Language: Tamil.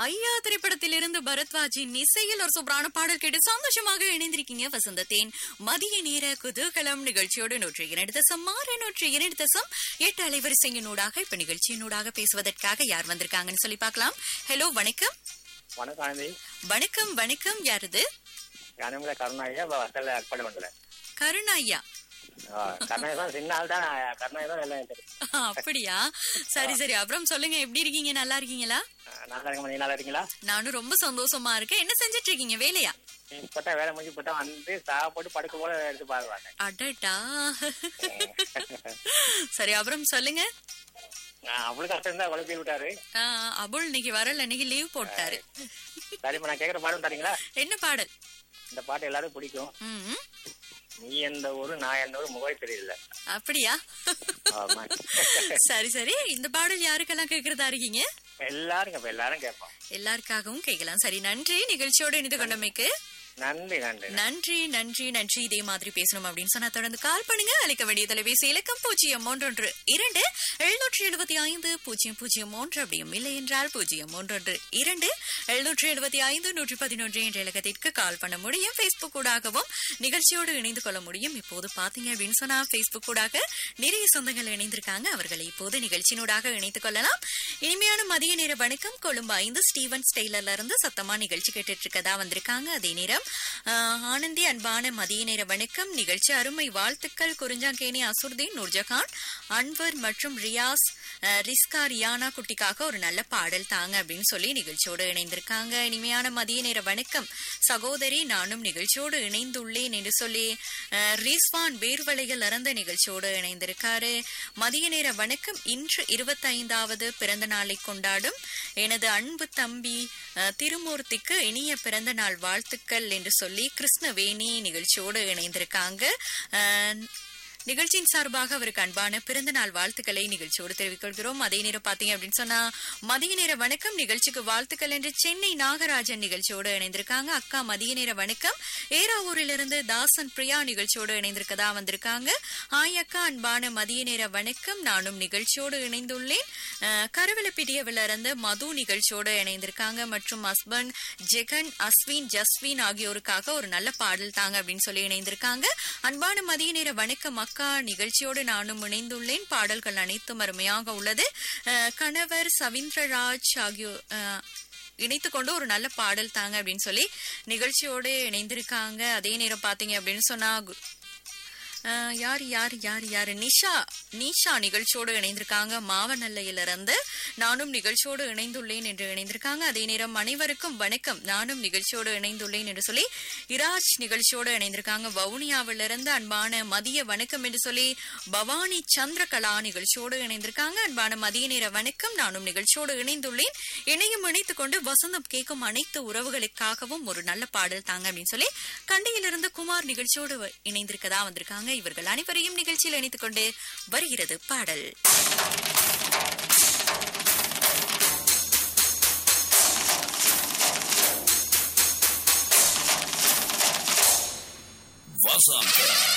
ஐயா திரைப்படத்திலிருந்து பரத்வாஜின் இசையில் ஒரு சூப்பரான பாடல் கேட்டு சந்தோஷமாக இணைந்திருக்கீங்க வசந்தத்தின் மதிய நேர குதூகலம் நிகழ்ச்சியோடு நூற்றி இரண்டு தசம் ஆறு நூற்றி இரண்டு தசம் எட்டு அலைவரிசையினூடாக இப்ப நிகழ்ச்சியினூடாக பேசுவதற்காக யார் வந்திருக்காங்கன்னு சொல்லி பார்க்கலாம் ஹலோ வணக்கம் வணக்கம் ஆனந்தி வணக்கம் வணக்கம் யாருது ஞானமில்ல கருணாயா வசல்ல அர்ப்பண பண்ணல கருணா ஐயா கருணாய் தான் சின்ன ஆள் தான் கருணாய் தான் எல்லாம் தெரியும் அப்படியா சரி சரி அப்புறம் சொல்லுங்க எப்படி இருக்கீங்க நல்லா இருக்கீங்களா அஹ் நல்லா இருக்க நீ நல்லா இருக்கீங்களா நானும் ரொம்ப சந்தோஷமா இருக்கேன் என்ன செஞ்சிட்டு இருக்கீங்க வேலையா இப்பதான் வேலை முடிஞ்சு இப்பதான் வந்து சாப்பிட்டு படுக்க போல எடுத்து பாருவாங்க அடடா சரி அப்புறம் சொல்லுங்க அவளுக்கு கஷ்டம் தான் குழப்பி விட்டாரு ஆ, அபுல் இன்னைக்கு வரல இன்னைக்கு லீவ் போட்டாரு சரிம்மா நான் கேக்குற பாடம் தரீங்களா என்ன பாடல் இந்த பாட்டு எல்லாரும் பிடிக்கும் ம் நீ எந்த ஊரு நான் எந்த ஊரு முகவை தெரியல அப்படியா ஆமா சரி சரி இந்த பாடல் யாருக்கெல்லாம் கேக்குறதா இருக்கீங்க எல்லாரும் கேட்போம் எல்லாரும் கேட்போம் எல்லாருக்காகவும் கேட்கலாம் சரி நன்றி நிகழ்ச்சியோடு இணைந்து கொண்டமைக்கு நன்றி நன்றி நன்றி நன்றி நன்றி இதே மாதிரி பேசணும் அப்படின்னு சொன்னா தொடர்ந்து கால் பண்ணுங்க அழைக்க வேண்டிய தொலைபேசி இலக்கம் பூஜ்ஜியம் மூன்றொன்று இரண்டு எழுநூற்றி எழுபத்தி ஐந்து பூஜ்ஜியம் பூஜ்ஜியம் மூன்று அப்படியும் இல்லை என்றால் பூஜ்ஜியம் மூன்றொன்று இரண்டு எழுநூற்றி எழுபத்தி ஐந்து நூற்றி பதினொன்று என்ற இலக்கத்திற்கு கால் பண்ண முடியும் பேஸ்புக் ஊடாகவும் நிகழ்ச்சியோடு இணைந்து கொள்ள முடியும் இப்போது பாத்தீங்க அப்படின்னு சொன்னா பேஸ்புக் ஊடாக நிறைய சொந்தங்கள் இணைந்திருக்காங்க அவர்களை இப்போது நிகழ்ச்சியினூடாக இணைத்துக் கொள்ளலாம் இனிமையான மதிய நேர வணக்கம் கொழும்பு ஐந்து ஸ்டீவன் ஸ்டெய்லர்ல இருந்து சத்தமா நிகழ்ச்சி கேட்டுட்டு இருக்கதா வந்திருக்காங்க அதே நேரம் ஆஹ், ஆனந்தி அன்பான மதிய நேர வணக்கம் நிகழ்ச்சி அருமை வாழ்த்துக்கள் குறிஞ்சாங்கேணி அசுர்தீன் நூர்ஜகான் அன்வர் மற்றும் ரியாஸ் ஆஹ், ரிஸ்கா ரியானா குட்டிக்காக ஒரு நல்ல பாடல் தாங்க அப்படின்னு சொல்லி நிகழ்ச்சியோடு இணைந்திருக்காங்க இனிமையான மதிய நேர வணக்கம் சகோதரி நானும் நிகழ்ச்சியோடு இணைந்துள்ளேன் என்று சொல்லி ஆஹ், ரிஸ்வான் வேர்வலையில் இறந்த நிகழ்ச்சியோடு இணைந்திருக்காரு மதிய நேர வணக்கம் இன்று இருபத்தைந்தாவது பிறந்த நாளை கொண்டாடும் எனது அன்பு தம்பி அஹ், திருமூர்த்திக்கு இனிய பிறந்த நாள் வாழ்த்துக்கள் என்று சொல்லி கிருஷ்ணவேணி நிகழ்ச்சியோடு இணைந்திருக்காங்க அஹ், நிகழ்ச்சியின் சார்பாக அவருக்கு அன்பான பிறந்த நாள் வாழ்த்துக்களை நிகழ்ச்சியோடு தெரிவித்துக் கொள்கிறோம் அதே நேரம் பாத்தீங்க அப்படின்னு சொன்னா மதிய நேர வணக்கம் நிகழ்ச்சிக்கு வாழ்த்துக்கள் என்று சென்னை நாகராஜன் நிகழ்ச்சியோடு இணைந்திருக்காங்க அக்கா மதிய நேர வணக்கம் ஏராவூரிலிருந்து தாசன் பிரியா நிகழ்ச்சியோடு இணைந்திருக்கதா வந்திருக்காங்க ஹாய் அக்கா அன்பான மதிய நேர வணக்கம் நானும் நிகழ்ச்சியோடு இணைந்துள்ளேன் அஹ், கருவிலப்பிட்டியவில் இருந்து மது நிகழ்ச்சியோடு இணைந்திருக்காங்க மற்றும் ஹஸ்பண்ட் ஜெகன் அஸ்வின் ஜஸ்வின் ஆகியோருக்காக ஒரு நல்ல பாடல் தாங்க அப்படின்னு சொல்லி இணைந்திருக்காங்க அன்பான மதிய நேர வணக்கம் அக்கா நிகழ்ச்சியோடு நானும் இணைந்துள்ளேன் பாடல்கள் அனைத்தும் அருமையாக உள்ளது அஹ், கணவர் சவீந்திரராஜ் ஆகியோர் அஹ், இணைத்துக் கொண்டு ஒரு நல்ல பாடல் தாங்க அப்படின்னு சொல்லி நிகழ்ச்சியோடு இணைந்திருக்காங்க அதே நேரம் பாத்தீங்க அப்படின்னு சொன்னா கு- அஹ், யார் யார் யார் யார் நிஷா நிஷா நிகழ்ச்சியோடு இணைந்திருக்காங்க மாவனல்லையில இருந்து நானும் நிகழ்ச்சியோடு இணைந்துள்ளேன் என்று இணைந்திருக்காங்க அதே நேரம் அனைவருக்கும் வணக்கம் நானும் நிகழ்ச்சியோடு இணைந்துள்ளேன் என்று சொல்லி இராஜ் நிகழ்ச்சியோடு இணைந்திருக்காங்க வவுனியாவிலிருந்து அன்பான மதிய வணக்கம் என்று சொல்லி பவானி சந்திரகலா நிகழ்ச்சியோடு இணைந்திருக்காங்க அன்பான மதிய நேர வணக்கம் நானும் நிகழ்ச்சியோடு இணைந்துள்ளேன் இணையும் இணைத்துக் கொண்டு வசந்தம் கேட்கும் அனைத்து உறவுகளுக்காகவும் ஒரு நல்ல பாடல் தாங்க அப்படின்னு சொல்லி கண்டியிலிருந்து குமார் நிகழ்ச்சியோடு வ- இணைந்திருக்கதா வந்திருக்காங்க இவர்கள் அனைவரையும் நிகழ்ச்சியில் இணைத்துக் கொண்டு வருகிறது பாடல் வசந்தம்